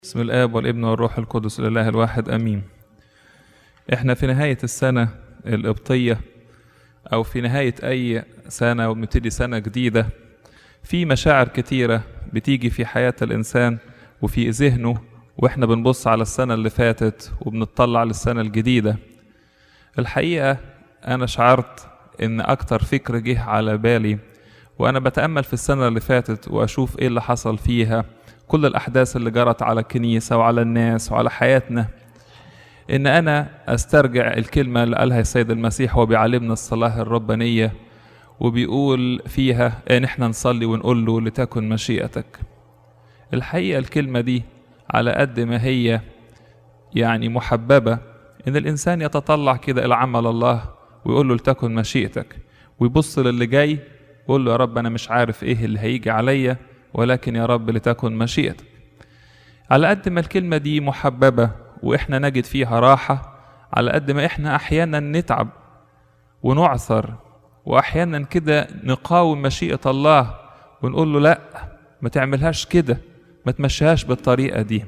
بسم الآب والابن والروح القدس الإله الواحد آمين إحنا في نهاية السنة القبطية أو في نهاية أي سنة وبنبتدي سنة جديدة في مشاعر كتيرة بتيجي في حياة الإنسان وفي ذهنه وإحنا بنبص على السنة اللي فاتت وبنطلع للسنة الجديدة الحقيقة أنا شعرت إن أكتر فكر جه على بالي وأنا بتأمل في السنة اللي فاتت وأشوف إيه اللي حصل فيها كل الأحداث اللي جرت على الكنيسة وعلى الناس وعلى حياتنا إن أنا أسترجع الكلمة اللي قالها السيد المسيح وهو بيعلمنا الصلاة الربانية وبيقول فيها إن إحنا نصلي ونقول له لتكن مشيئتك الحقيقة الكلمة دي على قد ما هي يعني محببة إن الإنسان يتطلع كده إلى عمل الله ويقول له لتكن مشيئتك ويبص للي جاي ويقول له يا رب أنا مش عارف إيه اللي هيجي عليا ولكن يا رب لتكن مشيئتك على قد ما الكلمة دي محببة وإحنا نجد فيها راحة على قد ما إحنا أحيانا نتعب ونعثر وأحيانا كده نقاوم مشيئة الله ونقول له لأ ما تعملهاش كده ما تمشيهاش بالطريقة دي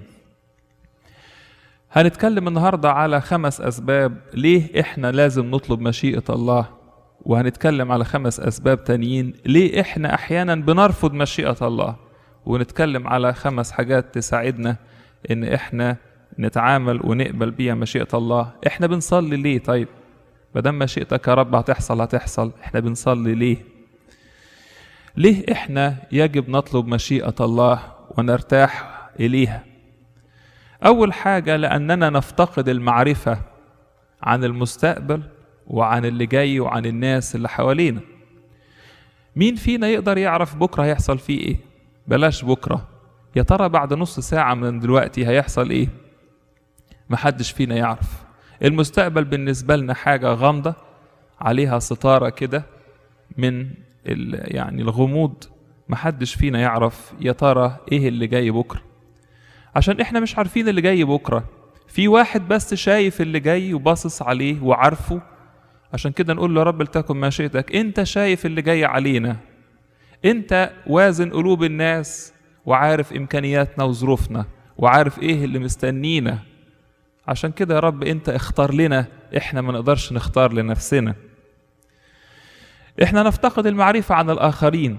هنتكلم النهاردة على خمس أسباب ليه إحنا لازم نطلب مشيئة الله وهنتكلم على خمس أسباب تانيين ليه إحنا أحيانا بنرفض مشيئة الله ونتكلم على خمس حاجات تساعدنا إن إحنا نتعامل ونقبل بيها مشيئة الله إحنا بنصلي ليه طيب مادام مشيئتك يا رب هتحصل هتحصل إحنا بنصلي ليه ليه إحنا يجب نطلب مشيئة الله ونرتاح إليها أول حاجة لأننا نفتقد المعرفة عن المستقبل وعن اللي جاي وعن الناس اللي حوالينا مين فينا يقدر يعرف بكرة هيحصل فيه ايه بلاش بكرة يا ترى بعد نص ساعة من دلوقتي هيحصل ايه محدش فينا يعرف المستقبل بالنسبة لنا حاجة غامضة عليها ستارة كده من يعني الغموض محدش فينا يعرف يا ترى ايه اللي جاي بكرة عشان احنا مش عارفين اللي جاي بكرة في واحد بس شايف اللي جاي وباصص عليه وعارفه عشان كده نقول له يا رب لتكن مشيئتك انت شايف اللي جاي علينا انت وازن قلوب الناس وعارف امكانياتنا وظروفنا وعارف ايه اللي مستنينا عشان كده يا رب انت اختار لنا احنا ما نقدرش نختار لنفسنا احنا نفتقد المعرفة عن الاخرين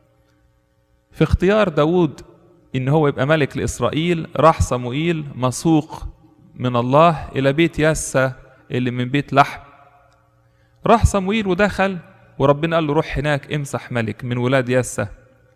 في اختيار داود ان هو يبقى ملك لاسرائيل راح صموئيل مسوق من الله الى بيت يسى اللي من بيت لحم راح صمويل ودخل وربنا قال له روح هناك امسح ملك من ولاد يسى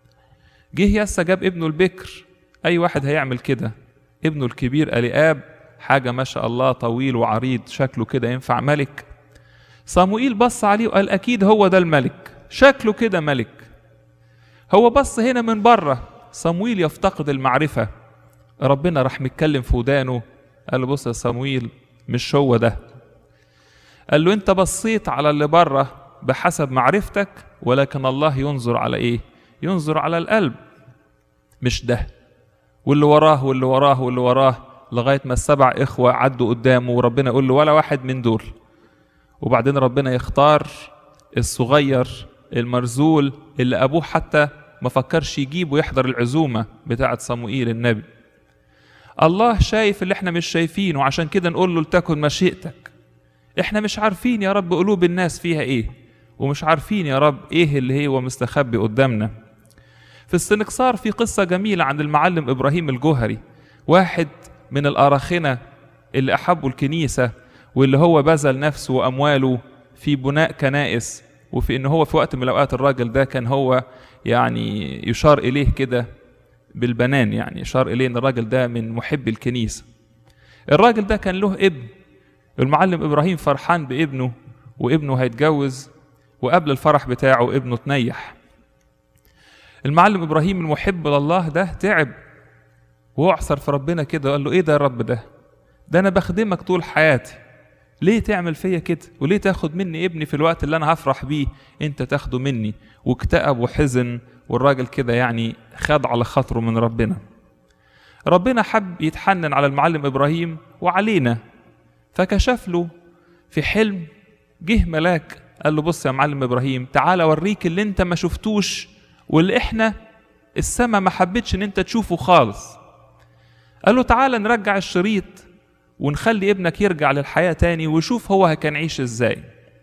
جه يسى جاب ابنه البكر اي واحد هيعمل كده ابنه الكبير الياب حاجة ما شاء الله طويل وعريض شكله كده ينفع ملك صموئيل بص عليه وقال أكيد هو ده الملك شكله كده ملك هو بص هنا من بره صمويل يفتقد المعرفة ربنا راح متكلم في ودانه قال له بص يا صمويل مش هو ده قال له انت بصيت على اللي بره بحسب معرفتك ولكن الله ينظر على ايه ينظر على القلب مش ده واللي وراه واللي وراه واللي وراه لغايه ما السبع اخوه عدوا قدامه وربنا يقول له ولا واحد من دول وبعدين ربنا يختار الصغير المرزول اللي ابوه حتى ما فكرش يجيبه يحضر العزومه بتاعه صموئيل النبي الله شايف اللي احنا مش شايفينه وعشان كده نقول له لتكن مشيئتك احنا مش عارفين يا رب قلوب الناس فيها ايه ومش عارفين يا رب ايه اللي هو مستخبي قدامنا في السنكسار في قصة جميلة عن المعلم إبراهيم الجوهري واحد من الأراخنة اللي أحبوا الكنيسة واللي هو بذل نفسه وأمواله في بناء كنائس وفي إن هو في وقت من الأوقات الراجل ده كان هو يعني يشار إليه كده بالبنان يعني يشار إليه إن الراجل ده من محب الكنيسة الراجل ده كان له ابن المعلم ابراهيم فرحان بابنه وابنه هيتجوز وقبل الفرح بتاعه ابنه تنيح المعلم ابراهيم المحب لله ده تعب واعثر في ربنا كده قال له ايه ده يا رب ده ده انا بخدمك طول حياتي ليه تعمل فيا كده وليه تاخد مني ابني في الوقت اللي انا هفرح بيه انت تاخده مني واكتئب وحزن والراجل كده يعني خد على خاطره من ربنا ربنا حب يتحنن على المعلم ابراهيم وعلينا فكشف له في حلم جه ملاك قال له بص يا معلم ابراهيم تعالى اوريك اللي انت ما شفتوش واللي احنا السما ما حبتش ان انت تشوفه خالص قال له تعالى نرجع الشريط ونخلي ابنك يرجع للحياة تاني ويشوف هو كان عيش ازاي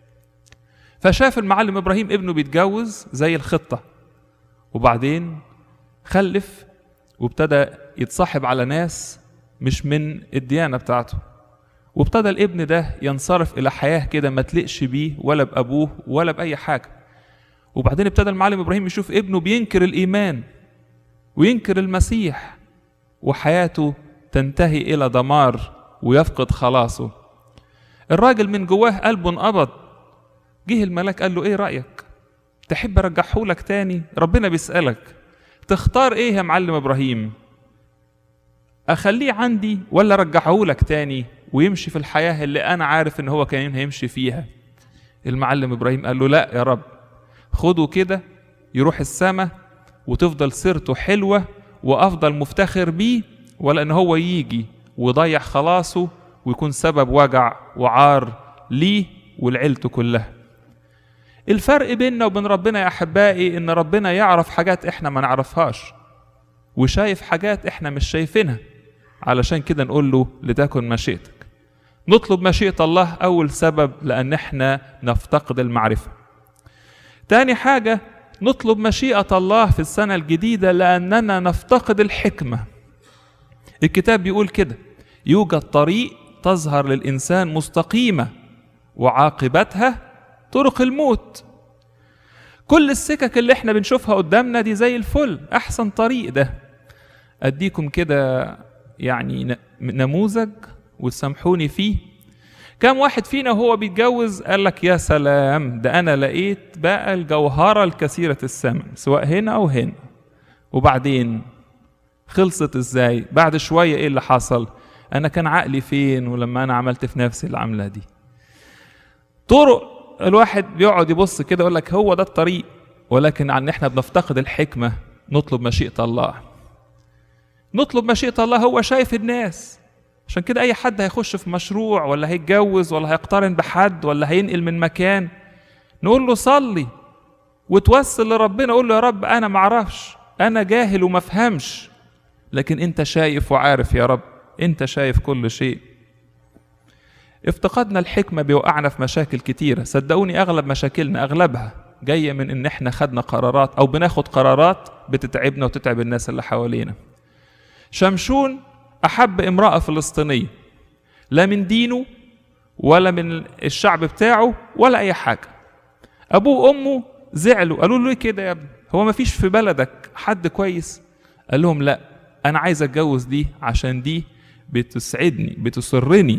فشاف المعلم ابراهيم ابنه بيتجوز زي الخطة وبعدين خلف وابتدى يتصاحب على ناس مش من الديانة بتاعته وابتدى الابن ده ينصرف إلى حياة كده ما تلقش بيه ولا بأبوه ولا بأي حاجة وبعدين ابتدى المعلم إبراهيم يشوف ابنه بينكر الإيمان وينكر المسيح وحياته تنتهي إلى دمار ويفقد خلاصه الراجل من جواه قلبه انقبض جه الملاك قال له ايه رأيك تحب ارجعه لك تاني ربنا بيسألك تختار ايه يا معلم ابراهيم اخليه عندي ولا ارجعه لك تاني ويمشي في الحياة اللي انا عارف ان هو كان هيمشي فيها المعلم ابراهيم قال له لا يا رب خده كده يروح السماء وتفضل سيرته حلوة وافضل مفتخر بيه ولا ان هو يجي ويضيع خلاصه ويكون سبب وجع وعار ليه ولعيلته كلها الفرق بيننا وبين ربنا يا احبائي ان ربنا يعرف حاجات احنا ما نعرفهاش وشايف حاجات احنا مش شايفينها علشان كده نقول له لتكن مشيئتك نطلب مشيئة الله أول سبب لأن احنا نفتقد المعرفة تاني حاجة نطلب مشيئة الله في السنة الجديدة لأننا نفتقد الحكمة الكتاب بيقول كده يوجد طريق تظهر للإنسان مستقيمة وعاقبتها طرق الموت كل السكك اللي احنا بنشوفها قدامنا دي زي الفل احسن طريق ده اديكم كده يعني نموذج وتسامحوني فيه كم واحد فينا وهو بيتجوز قال لك يا سلام ده انا لقيت بقى الجوهره الكثيره الثمن سواء هنا او هنا وبعدين خلصت ازاي بعد شويه ايه اللي حصل انا كان عقلي فين ولما انا عملت في نفسي العمله دي طرق الواحد بيقعد يبص كده يقول لك هو ده الطريق ولكن عن احنا بنفتقد الحكمه نطلب مشيئه الله نطلب مشيئه الله هو شايف الناس عشان كده اي حد هيخش في مشروع ولا هيتجوز ولا هيقترن بحد ولا هينقل من مكان نقول له صلي وتوسل لربنا قول له يا رب انا معرفش انا جاهل وما افهمش لكن انت شايف وعارف يا رب انت شايف كل شيء افتقدنا الحكمة بيوقعنا في مشاكل كتيرة صدقوني أغلب مشاكلنا أغلبها جاية من إن إحنا خدنا قرارات أو بناخد قرارات بتتعبنا وتتعب الناس اللي حوالينا شمشون أحب امرأة فلسطينية لا من دينه ولا من الشعب بتاعه ولا أي حاجة أبوه وأمه زعلوا قالوا له ليه كده يا ابني هو ما فيش في بلدك حد كويس قال لهم لا أنا عايز أتجوز دي عشان دي بتسعدني بتسرني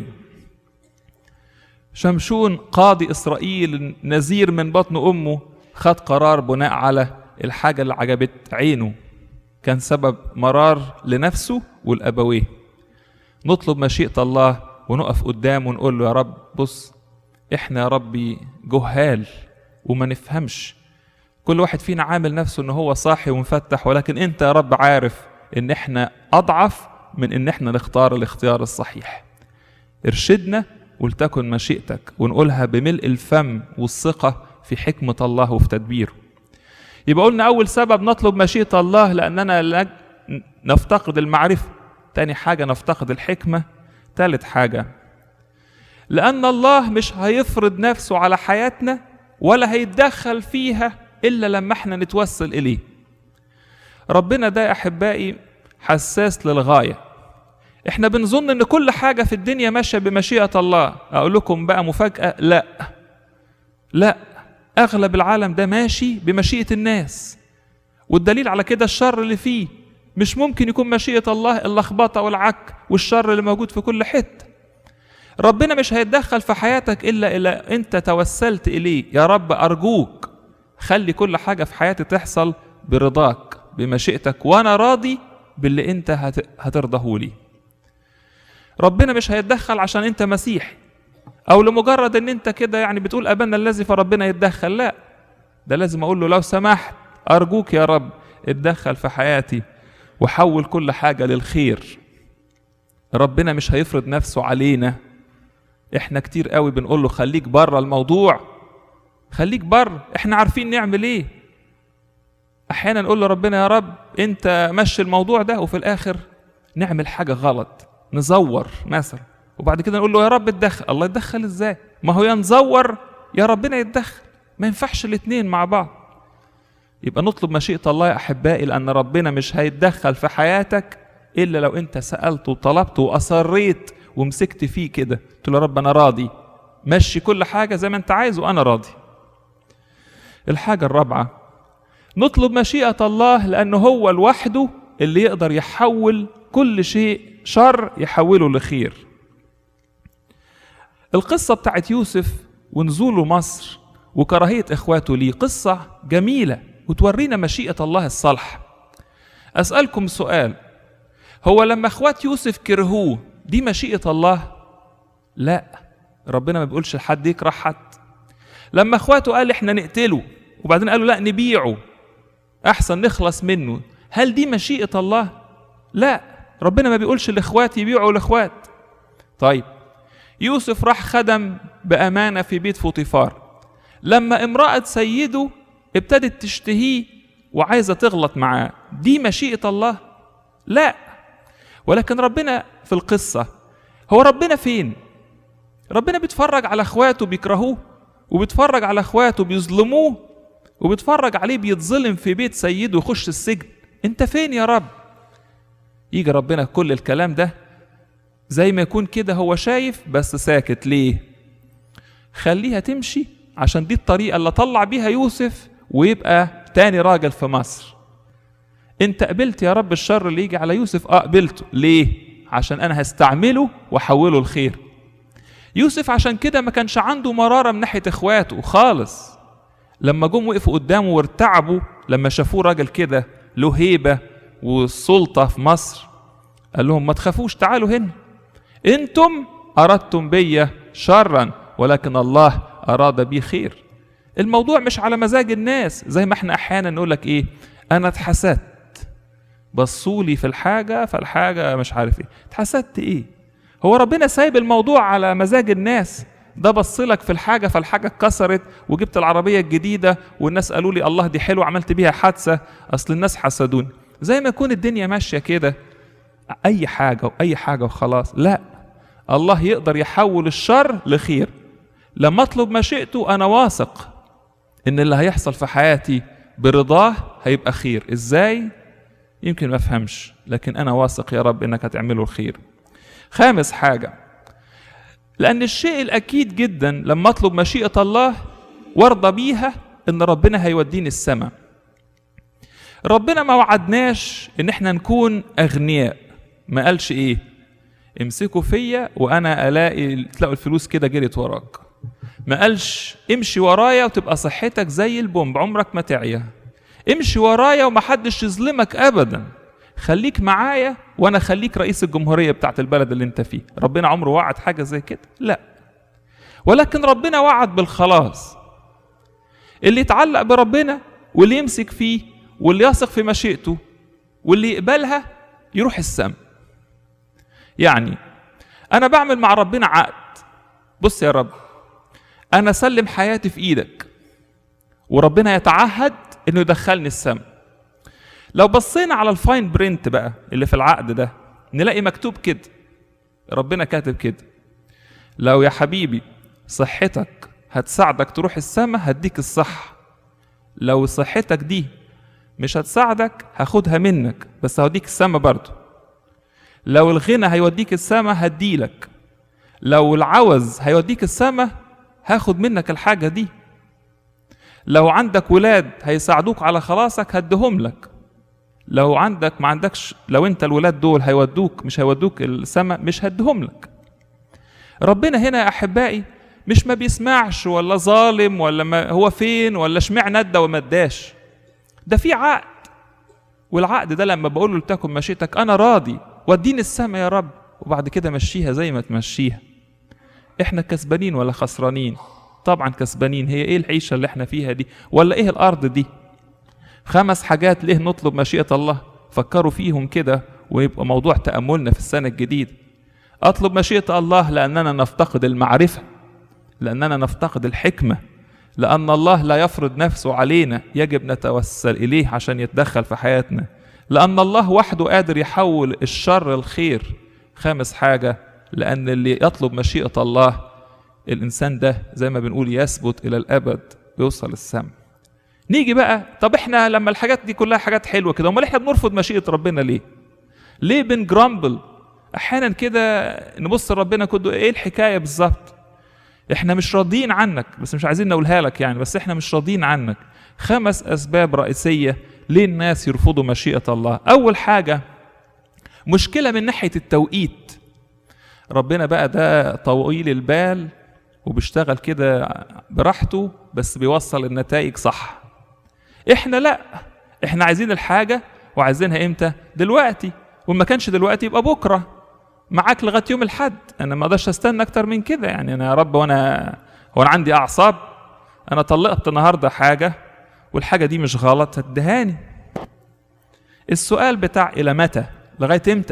شمشون قاضي إسرائيل نذير من بطن أمه خد قرار بناء على الحاجة اللي عجبت عينه كان سبب مرار لنفسه والأبويه نطلب مشيئة الله ونقف قدامه ونقول له يا رب بص احنا يا ربي جهال وما نفهمش كل واحد فينا عامل نفسه ان هو صاحي ومفتح ولكن انت يا رب عارف ان احنا اضعف من ان احنا نختار الاختيار الصحيح ارشدنا ولتكن مشيئتك ونقولها بملء الفم والثقة في حكمة الله وفي تدبيره يبقى قلنا أول سبب نطلب مشيئة الله لأننا نفتقد المعرفة تاني حاجة نفتقد الحكمة تالت حاجة لأن الله مش هيفرض نفسه على حياتنا ولا هيتدخل فيها إلا لما احنا نتوسل إليه ربنا ده يا أحبائي حساس للغاية احنا بنظن ان كل حاجه في الدنيا ماشيه بمشيئه الله اقول لكم بقى مفاجاه لا لا اغلب العالم ده ماشي بمشيئه الناس والدليل على كده الشر اللي فيه مش ممكن يكون مشيئه الله اللخبطه والعك والشر اللي موجود في كل حته ربنا مش هيتدخل في حياتك الا الا انت توسلت اليه يا رب ارجوك خلي كل حاجه في حياتي تحصل برضاك بمشيئتك وانا راضي باللي انت هترضاه لي ربنا مش هيتدخل عشان انت مسيحي او لمجرد ان انت كده يعني بتقول ابانا الذي فربنا يتدخل لا ده لازم اقول له لو سمحت ارجوك يا رب اتدخل في حياتي وحول كل حاجه للخير ربنا مش هيفرض نفسه علينا احنا كتير قوي بنقول له خليك بره الموضوع خليك بره احنا عارفين نعمل ايه احيانا نقول لربنا يا رب انت مشي الموضوع ده وفي الاخر نعمل حاجة غلط نزور مثلا وبعد كده نقول له يا رب اتدخل الله يتدخل ازاي ما هو يا نزور يا ربنا يتدخل ما ينفعش الاتنين مع بعض يبقى نطلب مشيئة الله يا أحبائي لأن ربنا مش هيتدخل في حياتك إلا لو أنت سألت وطلبت وأصريت ومسكت فيه كده قلت له يا رب أنا راضي مشي كل حاجة زي ما أنت عايز وأنا راضي الحاجة الرابعة نطلب مشيئة الله لأنه هو لوحده اللي يقدر يحول كل شيء شر يحوله لخير القصة بتاعت يوسف ونزوله مصر وكراهية إخواته ليه قصة جميلة وتورينا مشيئة الله الصالحة أسألكم سؤال هو لما إخوات يوسف كرهوه دي مشيئة الله؟ لا ربنا ما بيقولش لحد يكره حد لما إخواته قال إحنا نقتله وبعدين قالوا لا نبيعه أحسن نخلص منه هل دي مشيئة الله؟ لا ربنا ما بيقولش الإخوات يبيعوا الإخوات طيب يوسف راح خدم بأمانة في بيت فوطيفار لما امرأة سيده ابتدت تشتهيه وعايزة تغلط معاه دي مشيئة الله لا ولكن ربنا في القصة هو ربنا فين ربنا بيتفرج على اخواته بيكرهوه وبيتفرج على اخواته بيظلموه وبيتفرج عليه بيتظلم في بيت سيده ويخش السجن انت فين يا رب يجي ربنا كل الكلام ده زي ما يكون كده هو شايف بس ساكت ليه خليها تمشي عشان دي الطريقة اللي طلع بيها يوسف ويبقى تاني راجل في مصر انت قبلت يا رب الشر اللي يجي على يوسف اه قبلته ليه عشان انا هستعمله واحوله الخير يوسف عشان كده ما كانش عنده مرارة من ناحية اخواته خالص لما جم وقفوا قدامه وارتعبوا لما شافوه راجل كده له هيبة والسلطة في مصر قال لهم ما تخافوش تعالوا هنا انتم اردتم بي شرا ولكن الله اراد بي خير الموضوع مش على مزاج الناس زي ما احنا احيانا نقول لك ايه انا اتحسدت بصوا لي في الحاجه فالحاجه مش عارف ايه اتحسدت ايه هو ربنا سايب الموضوع على مزاج الناس ده بص لك في الحاجة فالحاجة اتكسرت وجبت العربية الجديدة والناس قالوا لي الله دي حلوة عملت بيها حادثة أصل الناس حسدوني زي ما يكون الدنيا ماشية كده أي حاجة وأي حاجة وخلاص لا الله يقدر يحول الشر لخير لما أطلب مشيئته أنا واثق إن اللي هيحصل في حياتي برضاه هيبقى خير إزاي؟ يمكن ما أفهمش لكن أنا واثق يا رب إنك هتعمله الخير خامس حاجة لأن الشيء الأكيد جدا لما أطلب مشيئة الله وارضى بيها إن ربنا هيوديني السماء ربنا ما وعدناش إن إحنا نكون أغنياء ما قالش إيه امسكوا فيا وأنا ألاقي تلاقوا الفلوس كده جريت وراك ما قالش امشي ورايا وتبقى صحتك زي البومب عمرك ما تعيا امشي ورايا ومحدش يظلمك أبدا خليك معايا وانا خليك رئيس الجمهوريه بتاعت البلد اللي انت فيه ربنا عمره وعد حاجه زي كده لا ولكن ربنا وعد بالخلاص اللي يتعلق بربنا واللي يمسك فيه واللي يثق في مشيئته واللي يقبلها يروح السماء يعني انا بعمل مع ربنا عقد بص يا رب انا اسلم حياتي في ايدك وربنا يتعهد انه يدخلني السماء لو بصينا على الفاين برنت بقى اللي في العقد ده نلاقي مكتوب كده ربنا كاتب كده لو يا حبيبي صحتك هتساعدك تروح السماء هديك الصحة لو صحتك دي مش هتساعدك هاخدها منك بس هوديك السماء برضه لو الغنى هيوديك السماء هديلك لو العوز هيوديك السماء هاخد منك الحاجة دي لو عندك ولاد هيساعدوك على خلاصك هديهم لك لو عندك ما عندكش لو انت الولاد دول هيودوك مش هيودوك السماء مش هدهم لك ربنا هنا يا احبائي مش ما بيسمعش ولا ظالم ولا ما هو فين ولا اشمعنى ادى وما اداش ده في عقد والعقد ده لما بقول له لتكن مشيتك انا راضي وديني السماء يا رب وبعد كده مشيها زي ما تمشيها احنا كسبانين ولا خسرانين طبعا كسبانين هي ايه العيشه اللي احنا فيها دي ولا ايه الارض دي خمس حاجات ليه نطلب مشيئة الله فكروا فيهم كده ويبقى موضوع تأملنا في السنة الجديدة أطلب مشيئة الله لأننا نفتقد المعرفة لأننا نفتقد الحكمة لأن الله لا يفرض نفسه علينا يجب نتوسل إليه عشان يتدخل في حياتنا لأن الله وحده قادر يحول الشر الخير خامس حاجة لأن اللي يطلب مشيئة الله الإنسان ده زي ما بنقول يثبت إلى الأبد يوصل السماء نيجي بقى طب احنا لما الحاجات دي كلها حاجات حلوة كده امال احنا بنرفض مشيئة ربنا ليه؟ ليه بنجرامبل؟ أحيانا كده نبص لربنا كده ايه الحكاية بالظبط؟ احنا مش راضيين عنك بس مش عايزين نقولها لك يعني بس احنا مش راضيين عنك خمس أسباب رئيسية ليه الناس يرفضوا مشيئة الله أول حاجة مشكلة من ناحية التوقيت ربنا بقى ده طويل البال وبيشتغل كده براحته بس بيوصل النتائج صح احنا لا احنا عايزين الحاجة وعايزينها امتى دلوقتي وما كانش دلوقتي يبقى بكرة معاك لغاية يوم الحد انا ما اقدرش استنى اكتر من كده يعني انا يا رب وانا هو انا عندي اعصاب انا طلقت النهارده حاجة والحاجة دي مش غلط هتدهاني السؤال بتاع الى متى لغاية امتى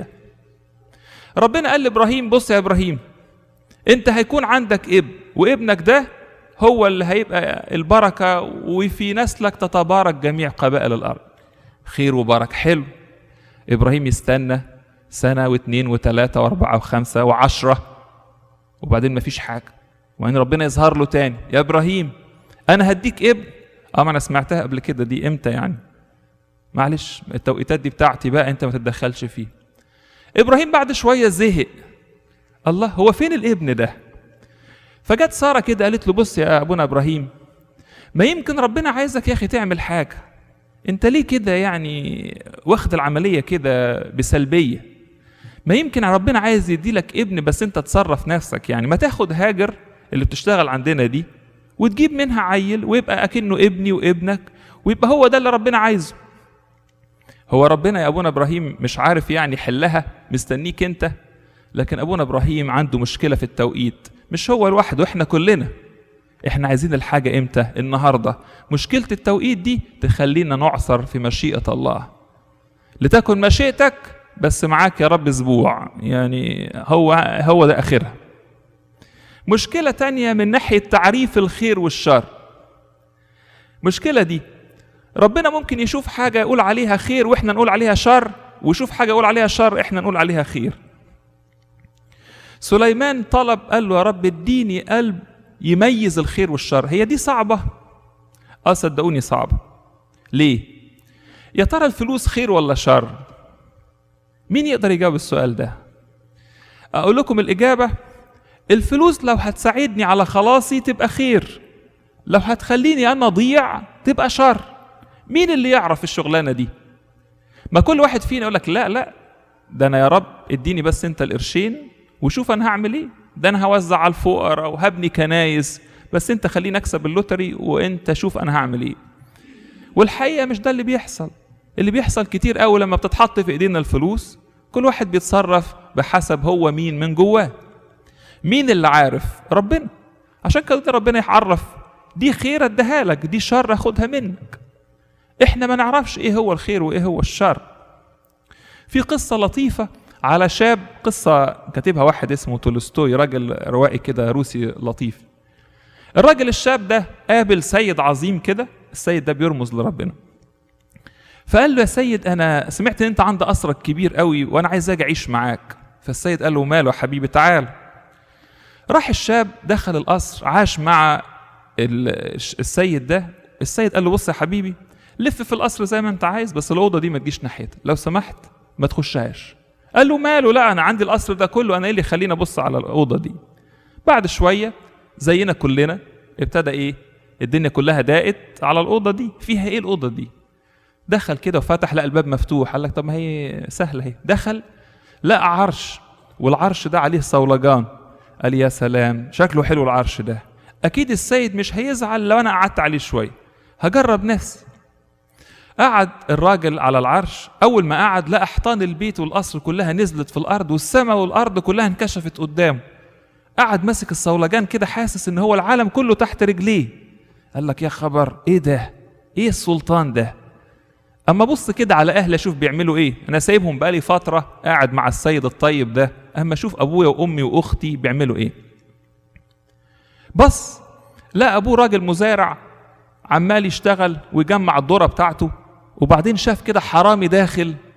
ربنا قال لابراهيم بص يا ابراهيم انت هيكون عندك ابن وابنك ده هو اللي هيبقى البركة وفي نسلك تتبارك جميع قبائل الأرض خير وبركة حلو إبراهيم يستنى سنة واثنين وثلاثة وأربعة وخمسة وعشرة وبعدين مفيش حاجة وبعدين ربنا يظهر له تاني يا إبراهيم أنا هديك ابن اه ما انا سمعتها قبل كده دي امتى يعني معلش التوقيتات دي بتاعتي بقى انت ما تتدخلش فيه ابراهيم بعد شويه زهق الله هو فين الابن ده فجت ساره كده قالت له بص يا ابونا ابراهيم ما يمكن ربنا عايزك يا اخي تعمل حاجه انت ليه كده يعني واخد العمليه كده بسلبيه ما يمكن ربنا عايز يديلك ابن بس انت تصرف نفسك يعني ما تاخد هاجر اللي بتشتغل عندنا دي وتجيب منها عيل ويبقى اكنه ابني وابنك ويبقى هو ده اللي ربنا عايزه هو ربنا يا ابونا ابراهيم مش عارف يعني حلها مستنيك انت لكن ابونا ابراهيم عنده مشكله في التوقيت مش هو لوحده احنا كلنا احنا عايزين الحاجه امتى النهارده مشكله التوقيت دي تخلينا نعثر في مشيئه الله لتكن مشيئتك بس معاك يا رب اسبوع يعني هو هو ده اخرها مشكله تانية من ناحيه تعريف الخير والشر مشكله دي ربنا ممكن يشوف حاجه يقول عليها خير واحنا نقول عليها شر ويشوف حاجه يقول عليها شر احنا نقول عليها خير سليمان طلب قال له يا رب اديني قلب يميز الخير والشر هي دي صعبه اه صدقوني صعبه ليه يا ترى الفلوس خير ولا شر مين يقدر يجاوب السؤال ده اقول لكم الاجابه الفلوس لو هتساعدني على خلاصي تبقى خير لو هتخليني انا اضيع تبقى شر مين اللي يعرف الشغلانه دي ما كل واحد فينا يقول لك لا لا ده انا يا رب اديني بس انت القرشين وشوف انا هعمل ايه ده انا هوزع على الفقراء وهبني كنايس بس انت خليني اكسب اللوتري وانت شوف انا هعمل ايه والحقيقه مش ده اللي بيحصل اللي بيحصل كتير قوي لما بتتحط في ايدينا الفلوس كل واحد بيتصرف بحسب هو مين من جواه مين اللي عارف ربنا عشان كده ربنا يعرف دي خير اديها لك دي شر اخدها منك احنا ما نعرفش ايه هو الخير وايه هو الشر في قصة لطيفة على شاب قصة كاتبها واحد اسمه تولستوي راجل روائي كده روسي لطيف الراجل الشاب ده قابل سيد عظيم كده السيد ده بيرمز لربنا فقال له يا سيد انا سمعت ان انت عند قصرك كبير قوي وانا عايز اجي اعيش معاك فالسيد قال له ماله يا حبيبي تعال راح الشاب دخل القصر عاش مع السيد ده السيد قال له بص يا حبيبي لف في القصر زي ما انت عايز بس الاوضه دي ما تجيش ناحيتها لو سمحت ما تخشهاش قال له ماله لا انا عندي القصر ده كله انا ايه اللي يخليني ابص على الاوضه دي بعد شويه زينا كلنا ابتدى ايه الدنيا كلها ضاقت على الاوضه دي فيها ايه الاوضه دي دخل كده وفتح لقى الباب مفتوح قال لك طب ما هي سهله اهي دخل لقى عرش والعرش ده عليه صولجان قال يا سلام شكله حلو العرش ده اكيد السيد مش هيزعل لو انا قعدت عليه شويه هجرب نفسي قعد الراجل على العرش اول ما قعد لقى حيطان البيت والقصر كلها نزلت في الارض والسماء والارض كلها انكشفت قدامه قعد ماسك الصولجان كده حاسس ان هو العالم كله تحت رجليه قال لك يا خبر ايه ده ايه السلطان ده اما بص كده على اهلي اشوف بيعملوا ايه انا سايبهم بقالي فتره قاعد مع السيد الطيب ده اما اشوف ابويا وامي واختي بيعملوا ايه بص لا ابوه راجل مزارع عمال يشتغل ويجمع الذره بتاعته وبعدين شاف كده حرامي داخل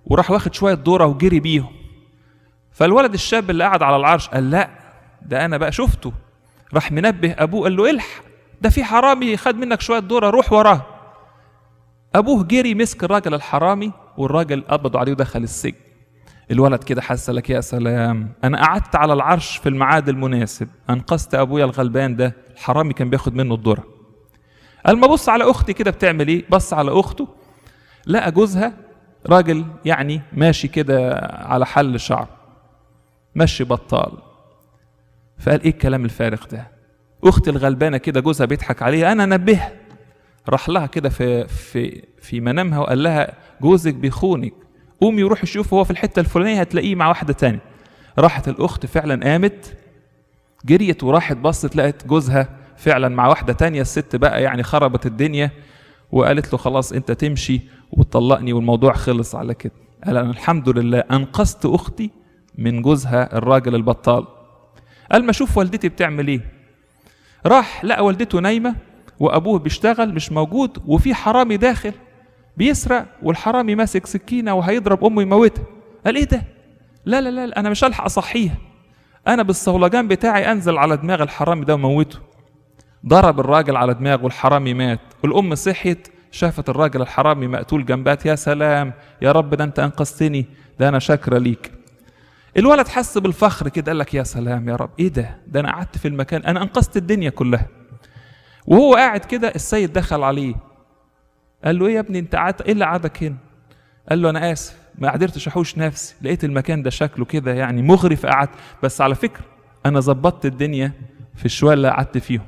وراح واخد شويه ذره وجري بيهم فالولد الشاب اللي قاعد على العرش قال لا ده انا بقى شفته راح منبه ابوه قال له الحق ده في حرامي خد منك شويه ذره روح وراه ابوه جري مسك الراجل الحرامي والراجل قبضوا عليه ودخل السجن الولد كده حس لك يا سلام انا قعدت على العرش في الميعاد المناسب انقذت ابويا الغلبان ده الحرامي كان بياخد منه الذره قال ما بص على اختي كده بتعمل ايه بص على اخته لقى جوزها راجل يعني ماشي كده على حل شعر مشي بطال فقال ايه الكلام الفارغ ده اختي الغلبانه كده جوزها بيضحك عليها انا نبهها راح لها كده في في في منامها وقال لها جوزك بيخونك قومي وروحي شوفي هو في الحته الفلانيه هتلاقيه مع واحده تانية راحت الاخت فعلا قامت جريت وراحت بصت لقت جوزها فعلا مع واحده تانية الست بقى يعني خربت الدنيا وقالت له خلاص انت تمشي وتطلقني والموضوع خلص على كده قال انا الحمد لله انقذت اختي من جوزها الراجل البطال قال ما اشوف والدتي بتعمل ايه راح لقى والدته نايمه وابوه بيشتغل مش موجود وفي حرامي داخل بيسرق والحرامي ماسك سكينه وهيضرب امه يموتها قال ايه ده لا لا لا انا مش هلحق اصحيها انا بالصولجان بتاعي انزل على دماغ الحرامي ده وموته ضرب الراجل على دماغه الحرامي مات والام صحيت شافت الراجل الحرامي مقتول جنبات يا سلام يا رب ده انت انقذتني ده انا شاكره ليك الولد حس بالفخر كده قال لك يا سلام يا رب ايه ده ده انا قعدت في المكان انا انقذت الدنيا كلها وهو قاعد كده السيد دخل عليه قال له ايه يا ابني انت قعدت ايه اللي قعدك هنا قال له انا اسف ما قدرتش احوش نفسي لقيت المكان ده شكله كده يعني مغري فقعدت بس على فكره انا ظبطت الدنيا في الشويه اللي قعدت فيهم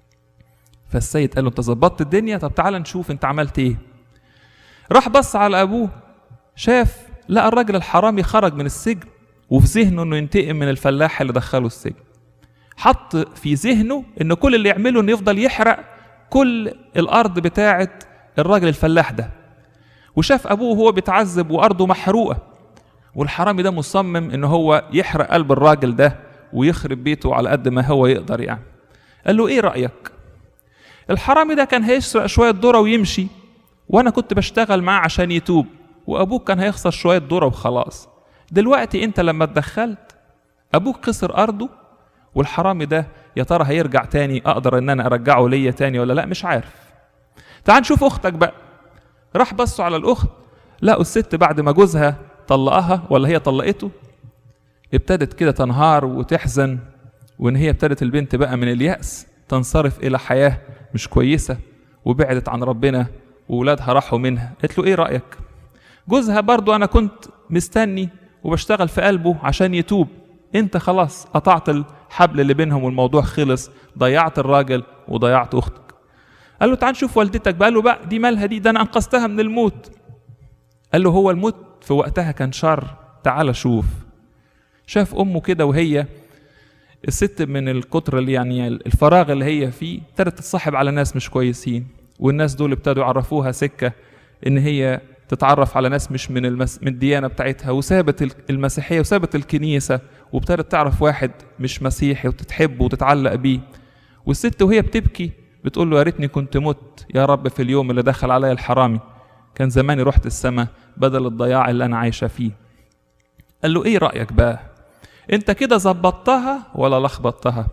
فالسيد قال له انت ظبطت الدنيا طب تعال نشوف انت عملت ايه راح بص على ابوه شاف لقى الراجل الحرامي خرج من السجن وفي ذهنه انه ينتقم من الفلاح اللي دخله السجن حط في ذهنه ان كل اللي يعمله انه يفضل يحرق كل الارض بتاعه الراجل الفلاح ده وشاف ابوه وهو بيتعذب وارضه محروقه والحرامي ده مصمم ان هو يحرق قلب الراجل ده ويخرب بيته على قد ما هو يقدر يعني قال له ايه رايك الحرامي ده كان هيسرق شويه ذره ويمشي وانا كنت بشتغل معاه عشان يتوب وابوك كان هيخسر شويه ذره وخلاص دلوقتي انت لما اتدخلت ابوك خسر ارضه والحرامي ده يا ترى هيرجع تاني اقدر ان انا ارجعه ليا تاني ولا لا مش عارف تعال نشوف اختك بقى راح بصوا على الاخت لقوا الست بعد ما جوزها طلقها ولا هي طلقته ابتدت كده تنهار وتحزن وان هي ابتدت البنت بقى من اليأس تنصرف الى حياة مش كويسة وبعدت عن ربنا وولادها راحوا منها قالت له ايه رأيك جوزها برضو انا كنت مستني وبشتغل في قلبه عشان يتوب انت خلاص قطعت الحبل اللي بينهم والموضوع خلص ضيعت الراجل وضيعت اختك قال له تعال نشوف والدتك بقى له بقى دي مالها دي ده انا انقذتها من الموت قال له هو الموت في وقتها كان شر تعال شوف شاف امه كده وهي الست من الكتر اللي يعني الفراغ اللي هي فيه ابتدت تتصاحب على ناس مش كويسين والناس دول ابتدوا يعرفوها سكه ان هي تتعرف على ناس مش من المس... من الديانه بتاعتها وسابت المسيحيه وسابت الكنيسه وابتدت تعرف واحد مش مسيحي وتتحبه وتتعلق بيه والست وهي بتبكي بتقول له يا ريتني كنت مت يا رب في اليوم اللي دخل عليا الحرامي كان زماني رحت السماء بدل الضياع اللي انا عايشه فيه قال له ايه رايك بقى انت كده ظبطتها ولا لخبطتها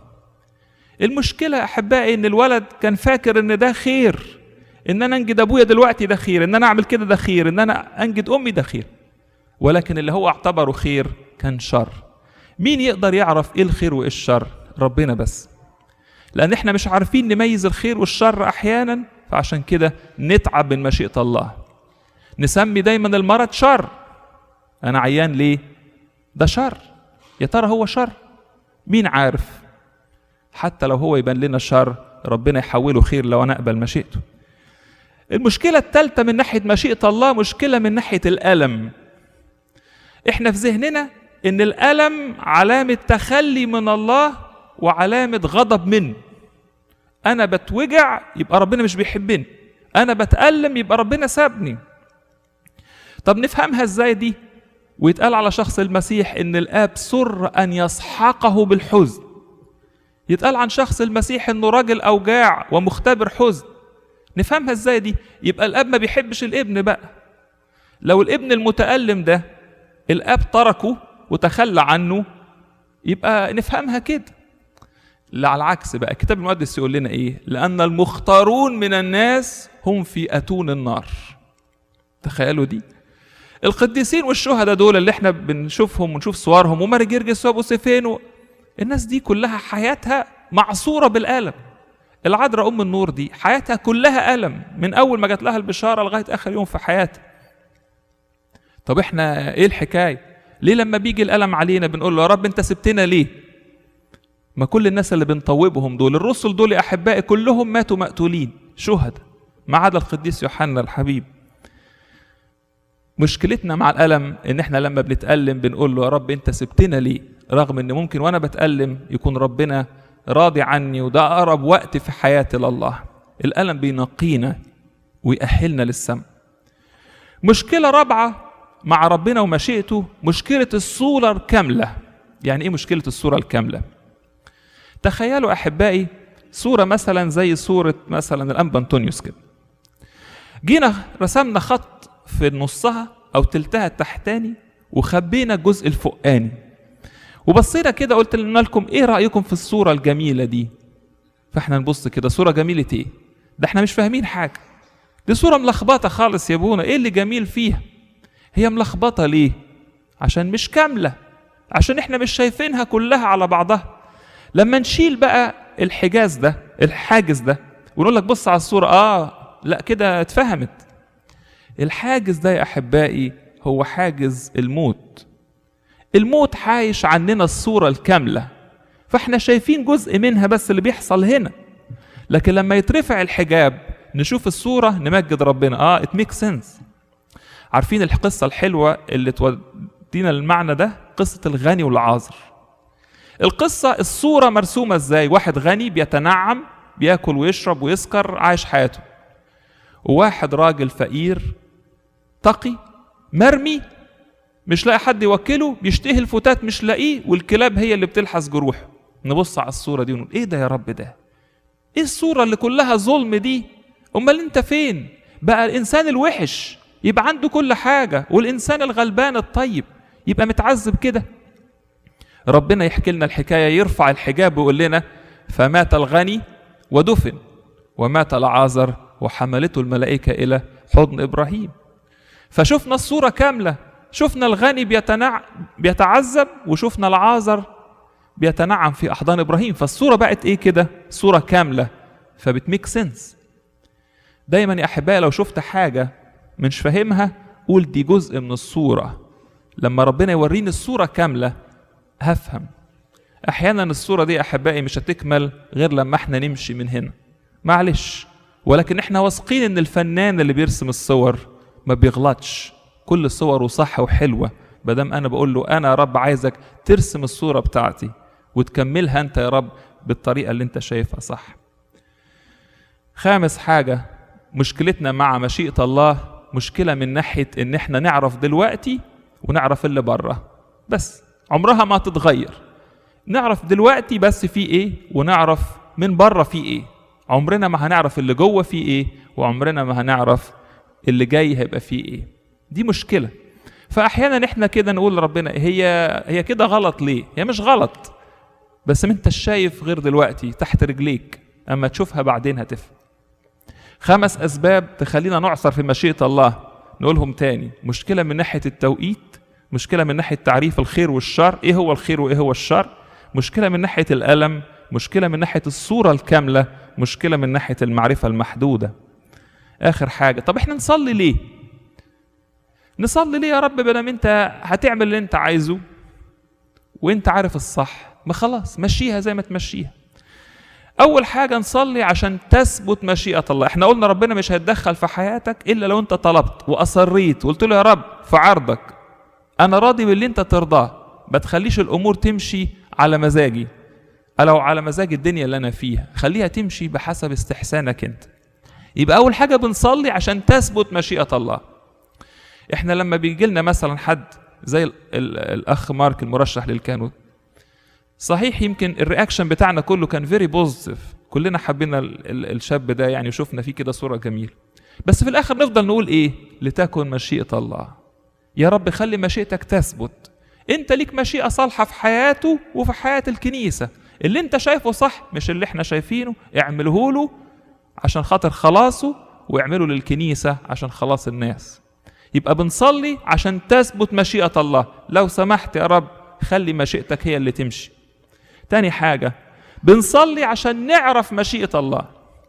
المشكله يا احبائي ان الولد كان فاكر ان ده خير ان انا انجد ابويا دلوقتي ده خير ان انا اعمل كده ده خير ان انا انجد امي ده خير ولكن اللي هو اعتبره خير كان شر مين يقدر يعرف ايه الخير وايه الشر ربنا بس لان احنا مش عارفين نميز الخير والشر احيانا فعشان كده نتعب من مشيئه الله نسمي دايما المرض شر انا عيان ليه ده شر يا ترى هو شر مين عارف حتى لو هو يبان لنا شر ربنا يحوله خير لو انا اقبل مشيئته المشكلة الثالثة من ناحية مشيئة الله مشكلة من ناحية الألم احنا في ذهننا ان الألم علامة تخلي من الله وعلامة غضب منه أنا بتوجع يبقى ربنا مش بيحبني أنا بتألم يبقى ربنا سابني طب نفهمها ازاي دي ويتقال على شخص المسيح ان الاب سر ان يسحقه بالحزن يتقال عن شخص المسيح انه راجل اوجاع ومختبر حزن نفهمها ازاي دي يبقى الاب ما بيحبش الابن بقى لو الابن المتألم ده الاب تركه وتخلى عنه يبقى نفهمها كده لا على العكس بقى الكتاب المقدس يقول لنا ايه لان المختارون من الناس هم في اتون النار تخيلوا دي القديسين والشهداء دول اللي احنا بنشوفهم ونشوف صورهم وماري جرجس وابو سيفين و... الناس دي كلها حياتها معصوره بالالم العذراء ام النور دي حياتها كلها الم من اول ما جات لها البشاره لغايه اخر يوم في حياتها طب احنا ايه الحكايه ليه لما بيجي الالم علينا بنقول له يا رب انت سبتنا ليه ما كل الناس اللي بنطوبهم دول الرسل دول يا احبائي كلهم ماتوا مقتولين شهداء ما عدا القديس يوحنا الحبيب مشكلتنا مع الالم ان احنا لما بنتالم بنقول له يا رب انت سبتنا ليه رغم ان ممكن وانا بتالم يكون ربنا راضي عني وده اقرب وقت في حياتي لله الالم بينقينا ويأهلنا للسماء مشكله رابعه مع ربنا ومشيئته مشكله الصوره الكامله يعني ايه مشكله الصوره الكامله تخيلوا احبائي صوره مثلا زي صوره مثلا الانبا انطونيوس كده جينا رسمنا خط في نصها او تلتها التحتاني وخبينا الجزء الفوقاني وبصينا كده قلت لنا لكم ايه رايكم في الصوره الجميله دي فاحنا نبص كده صوره جميله ايه ده احنا مش فاهمين حاجه دي صوره ملخبطه خالص يا ابونا ايه اللي جميل فيها هي ملخبطه ليه عشان مش كامله عشان احنا مش شايفينها كلها على بعضها لما نشيل بقى الحجاز ده الحاجز ده ونقول لك بص على الصوره اه لا كده اتفهمت الحاجز ده يا احبائي هو حاجز الموت الموت حايش عننا الصوره الكامله فاحنا شايفين جزء منها بس اللي بيحصل هنا لكن لما يترفع الحجاب نشوف الصوره نمجد ربنا اه ات ميك سنس عارفين القصه الحلوه اللي تودينا للمعنى ده قصه الغني والعازر القصة الصورة مرسومة ازاي واحد غني بيتنعم بياكل ويشرب ويسكر عايش حياته وواحد راجل فقير تقي مرمي مش لاقي حد يوكله بيشتهي الفتات مش لاقيه والكلاب هي اللي بتلحس جروحه نبص على الصورة دي ونقول ايه ده يا رب ده ايه الصورة اللي كلها ظلم دي امال انت فين بقى الانسان الوحش يبقى عنده كل حاجة والانسان الغلبان الطيب يبقى متعذب كده ربنا يحكي لنا الحكايه يرفع الحجاب ويقول لنا فمات الغني ودفن ومات العازر وحملته الملائكه الى حضن ابراهيم فشفنا الصوره كامله شفنا الغني بيتنع... بيتعذب وشفنا العازر بيتنعم في احضان ابراهيم فالصوره بقت ايه كده صوره كامله فبتميك سنس دايما يا احبائي لو شفت حاجه مش فاهمها قول دي جزء من الصوره لما ربنا يوريني الصوره كامله هفهم احيانا الصوره دي احبائي مش هتكمل غير لما احنا نمشي من هنا معلش ولكن احنا واثقين ان الفنان اللي بيرسم الصور ما بيغلطش كل صوره صح وحلوه مادام انا بقول له انا يا رب عايزك ترسم الصوره بتاعتي وتكملها انت يا رب بالطريقه اللي انت شايفها صح خامس حاجه مشكلتنا مع مشيئه الله مشكله من ناحيه ان احنا نعرف دلوقتي ونعرف اللي بره بس عمرها ما تتغير نعرف دلوقتي بس في ايه ونعرف من بره في ايه عمرنا ما هنعرف اللي جوه فيه ايه وعمرنا ما هنعرف اللي جاي هيبقى فيه ايه دي مشكله فاحيانا احنا كده نقول لربنا هي هي كده غلط ليه هي مش غلط بس ما انت شايف غير دلوقتي تحت رجليك اما تشوفها بعدين هتفهم خمس اسباب تخلينا نعثر في مشيئه الله نقولهم تاني مشكله من ناحيه التوقيت مشكله من ناحيه تعريف الخير والشر ايه هو الخير وايه هو الشر مشكله من ناحيه الالم مشكله من ناحيه الصوره الكامله مشكله من ناحيه المعرفه المحدوده اخر حاجه طب احنا نصلي ليه نصلي ليه يا رب بدل انت هتعمل اللي انت عايزه وانت عارف الصح ما خلاص مشيها زي ما تمشيها اول حاجه نصلي عشان تثبت مشيئه الله احنا قلنا ربنا مش هيتدخل في حياتك الا لو انت طلبت واصريت وقلت له يا رب في عرضك انا راضي باللي انت ترضاه ما تخليش الامور تمشي على مزاجي لو على مزاج الدنيا اللي انا فيها خليها تمشي بحسب استحسانك انت يبقى اول حاجه بنصلي عشان تثبت مشيئه الله احنا لما بيجي لنا مثلا حد زي ال ال الاخ مارك المرشح للكهنوت صحيح يمكن الرياكشن بتاعنا كله كان فيري بوزيتيف كلنا حبينا ال ال الشاب ده يعني وشفنا فيه كده صوره جميله بس في الاخر نفضل نقول ايه لتكن مشيئه الله يا رب خلي مشيئتك تثبت انت ليك مشيئه صالحه في حياته وفي حياه الكنيسه اللي انت شايفه صح مش اللي احنا شايفينه اعمله له عشان خاطر خلاصه واعمله للكنيسه عشان خلاص الناس يبقى بنصلي عشان تثبت مشيئه الله لو سمحت يا رب خلي مشيئتك هي اللي تمشي تاني حاجه بنصلي عشان نعرف مشيئه الله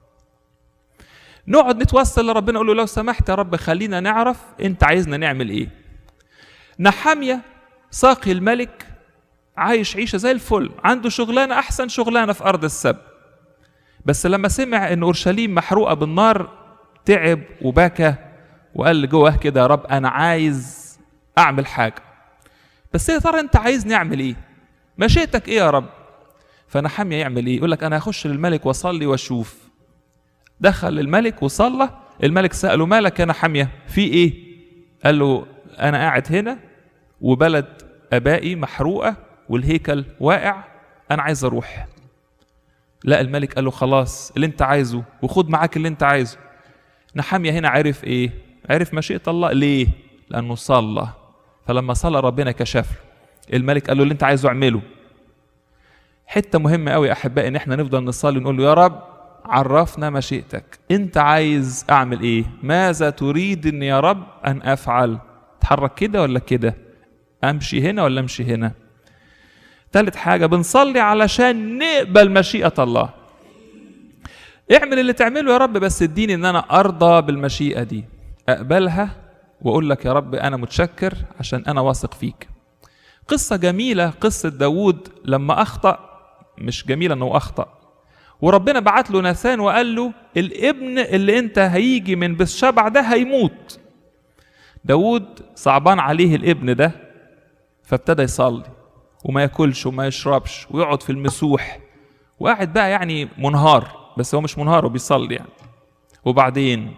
نقعد نتوسل لربنا نقول له لو سمحت يا رب خلينا نعرف انت عايزنا نعمل ايه نحاميه ساقي الملك عايش عيشه زي الفل عنده شغلانه احسن شغلانه في ارض السب بس لما سمع ان اورشليم محروقه بالنار تعب وبكى وقال جواه كده يا رب انا عايز اعمل حاجه بس يا ترى انت عايز نعمل ايه مشيئتك ايه يا رب فنحاميه يعمل ايه يقول لك انا هخش للملك واصلي واشوف دخل الملك وصلى الملك ساله مالك يا نحاميه في ايه قال له انا قاعد هنا وبلد ابائي محروقه والهيكل واقع انا عايز اروح لا الملك قال له خلاص اللي انت عايزه وخد معاك اللي انت عايزه نحاميه هنا عرف ايه عرف مشيئه الله ليه لانه صلى فلما صلى ربنا كشف له الملك قال له اللي انت عايزه اعمله حته مهمه قوي يا احبائي ان احنا نفضل نصلي نقول له يا رب عرفنا مشيئتك انت عايز اعمل ايه ماذا تريد ان يا رب ان افعل اتحرك كده ولا كده امشي هنا ولا امشي هنا ثالث حاجه بنصلي علشان نقبل مشيئه الله اعمل اللي تعمله يا رب بس اديني ان انا ارضى بالمشيئه دي اقبلها واقول لك يا رب انا متشكر عشان انا واثق فيك قصه جميله قصه داوود لما اخطا مش جميله انه اخطا وربنا بعت له ناثان وقال له الابن اللي انت هيجي من بالشبع ده هيموت داود صعبان عليه الابن ده فابتدى يصلي وما ياكلش وما يشربش ويقعد في المسوح وقاعد بقى يعني منهار بس هو مش منهار وبيصلي يعني وبعدين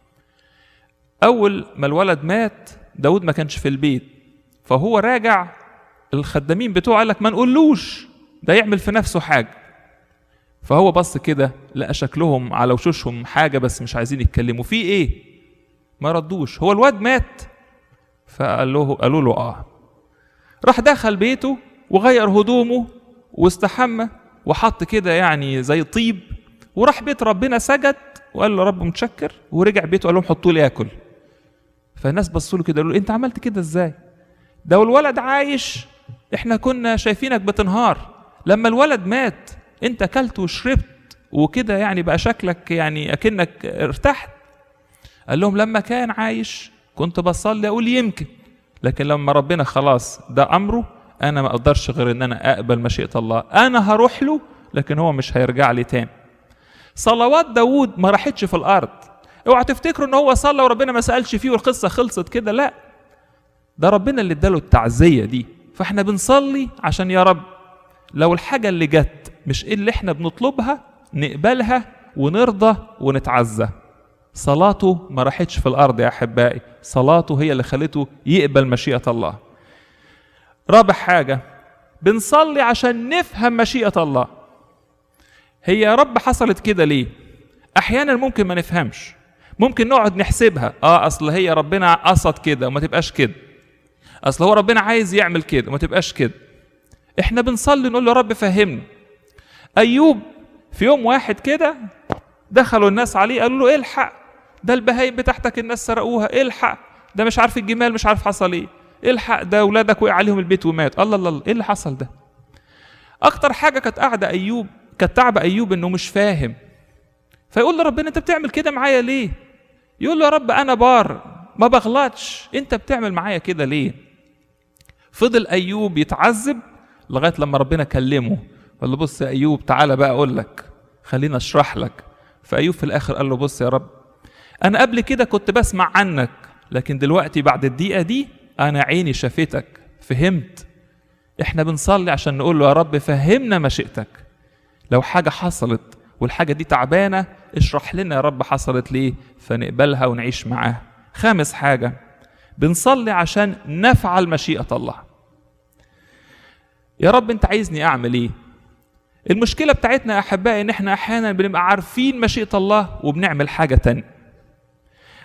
اول ما الولد مات داود ما كانش في البيت فهو راجع الخدامين بتوعه قال لك ما نقولوش ده يعمل في نفسه حاجه فهو بص كده لقى شكلهم على وشوشهم حاجه بس مش عايزين يتكلموا في ايه ما ردوش هو الواد مات فقال له قالوا له اه راح دخل بيته وغير هدومه واستحمى وحط كده يعني زي طيب وراح بيت ربنا سجد وقال له رب متشكر ورجع بيته قال لهم حطوا لي ياكل فالناس بصوا له كده قالوا له انت عملت كده ازاي ده والولد عايش احنا كنا شايفينك بتنهار لما الولد مات انت اكلت وشربت وكده يعني بقى شكلك يعني اكنك ارتحت قال لهم لما كان عايش كنت بصلي اقول يمكن لكن لما ربنا خلاص ده امره انا ما اقدرش غير ان انا اقبل مشيئه الله انا هروح له لكن هو مش هيرجع لي تاني صلوات داوود ما راحتش في الارض اوعى تفتكروا ان هو صلى وربنا ما سالش فيه والقصه خلصت كده لا ده ربنا اللي اداله التعزيه دي فاحنا بنصلي عشان يا رب لو الحاجه اللي جت مش ايه اللي احنا بنطلبها نقبلها ونرضى ونتعزى صلاته ما راحتش في الارض يا احبائي صلاته هي اللي خلته يقبل مشيئه الله رابع حاجه بنصلي عشان نفهم مشيئه الله هي يا رب حصلت كده ليه احيانا ممكن ما نفهمش ممكن نقعد نحسبها اه اصل هي ربنا قصد كده وما تبقاش كده اصل هو ربنا عايز يعمل كده وما تبقاش كده احنا بنصلي نقول له رب فهمني ايوب في يوم واحد كده دخلوا الناس عليه قالوا له الحق ده البهايم بتاعتك الناس سرقوها الحق ده مش عارف الجمال مش عارف حصل ايه الحق ده اولادك وقع عليهم البيت ومات الله الله الله ايه اللي حصل ده اكتر حاجه كانت قاعده ايوب كانت تعب ايوب انه مش فاهم فيقول لربنا انت بتعمل كده معايا ليه يقول له يا رب انا بار ما بغلطش انت بتعمل معايا كده ليه فضل ايوب يتعذب لغايه لما ربنا كلمه قال له بص يا ايوب تعالى بقى اقول لك خليني اشرح لك فايوب في الاخر قال له بص يا رب انا قبل كده كنت بسمع عنك لكن دلوقتي بعد الدقيقه دي انا عيني شافتك فهمت احنا بنصلي عشان نقول له يا رب فهمنا مشيئتك لو حاجه حصلت والحاجه دي تعبانه اشرح لنا يا رب حصلت ليه فنقبلها ونعيش معاها خامس حاجه بنصلي عشان نفعل مشيئه الله يا رب انت عايزني اعمل ايه المشكله بتاعتنا يا احبائي ان احنا احيانا بنبقى عارفين مشيئه الله وبنعمل حاجه تانية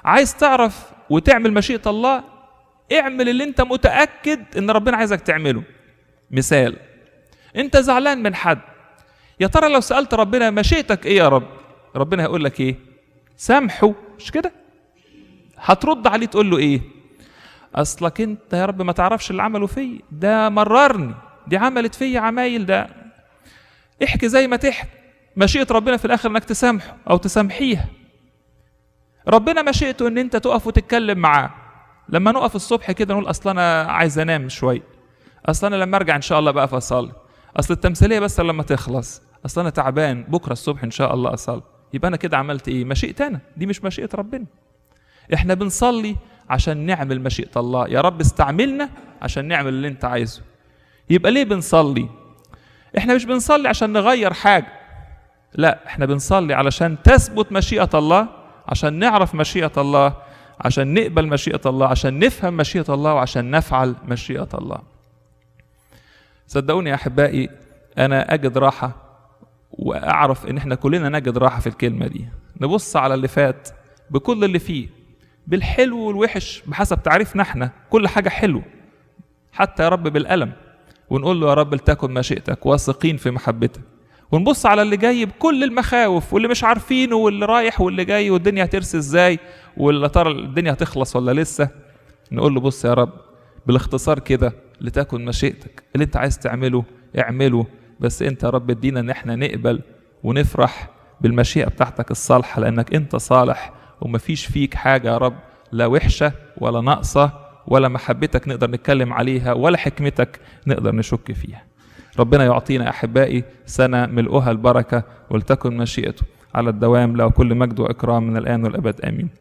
عايز تعرف وتعمل مشيئة الله اعمل اللي انت متأكد ان ربنا عايزك تعمله مثال انت زعلان من حد يا ترى لو سألت ربنا مشيئتك ايه يا رب ربنا هيقول لك ايه سامحه مش كده هترد عليه تقول له ايه اصلك انت يا رب ما تعرفش اللي عمله فيا ده مررني دي عملت فيا عمايل ده احكي زي ما تحكي مشيئة ربنا في الاخر انك تسامحه او تسامحيها ربنا مشيئته ان انت تقف وتتكلم معاه لما نقف الصبح كده نقول اصل انا عايز انام شويه اصل انا لما ارجع ان شاء الله بقى فاصلي اصل التمثيليه بس لما تخلص اصل انا تعبان بكره الصبح ان شاء الله اصلي يبقى انا كده عملت ايه مشيئتي انا دي مش مشيئه ربنا احنا بنصلي عشان نعمل مشيئه الله يا رب استعملنا عشان نعمل اللي انت عايزه يبقى ليه بنصلي احنا مش بنصلي عشان نغير حاجه لا احنا بنصلي علشان تثبت مشيئه الله عشان نعرف مشيئه الله عشان نقبل مشيئه الله عشان نفهم مشيئه الله وعشان نفعل مشيئه الله صدقوني يا احبائي انا اجد راحه واعرف ان احنا كلنا نجد راحه في الكلمه دي نبص على اللي فات بكل اللي فيه بالحلو والوحش بحسب تعريفنا احنا كل حاجه حلو حتى يا رب بالالم ونقول له يا رب لتكن مشيئتك واثقين في محبتك ونبص على اللي جاي بكل المخاوف واللي مش عارفينه واللي رايح واللي جاي والدنيا هترسي ازاي واللي ترى الدنيا هتخلص ولا لسه نقول له بص يا رب بالاختصار كده لتكن مشيئتك اللي انت عايز تعمله اعمله بس انت يا رب ادينا ان احنا نقبل ونفرح بالمشيئة بتاعتك الصالحة لانك انت صالح ومفيش فيك حاجة يا رب لا وحشة ولا ناقصة ولا محبتك نقدر نتكلم عليها ولا حكمتك نقدر نشك فيها ربنا يعطينا احبائي سنة ملؤها البركة ولتكن مشيئته على الدوام له كل مجد واكرام من الان والابد امين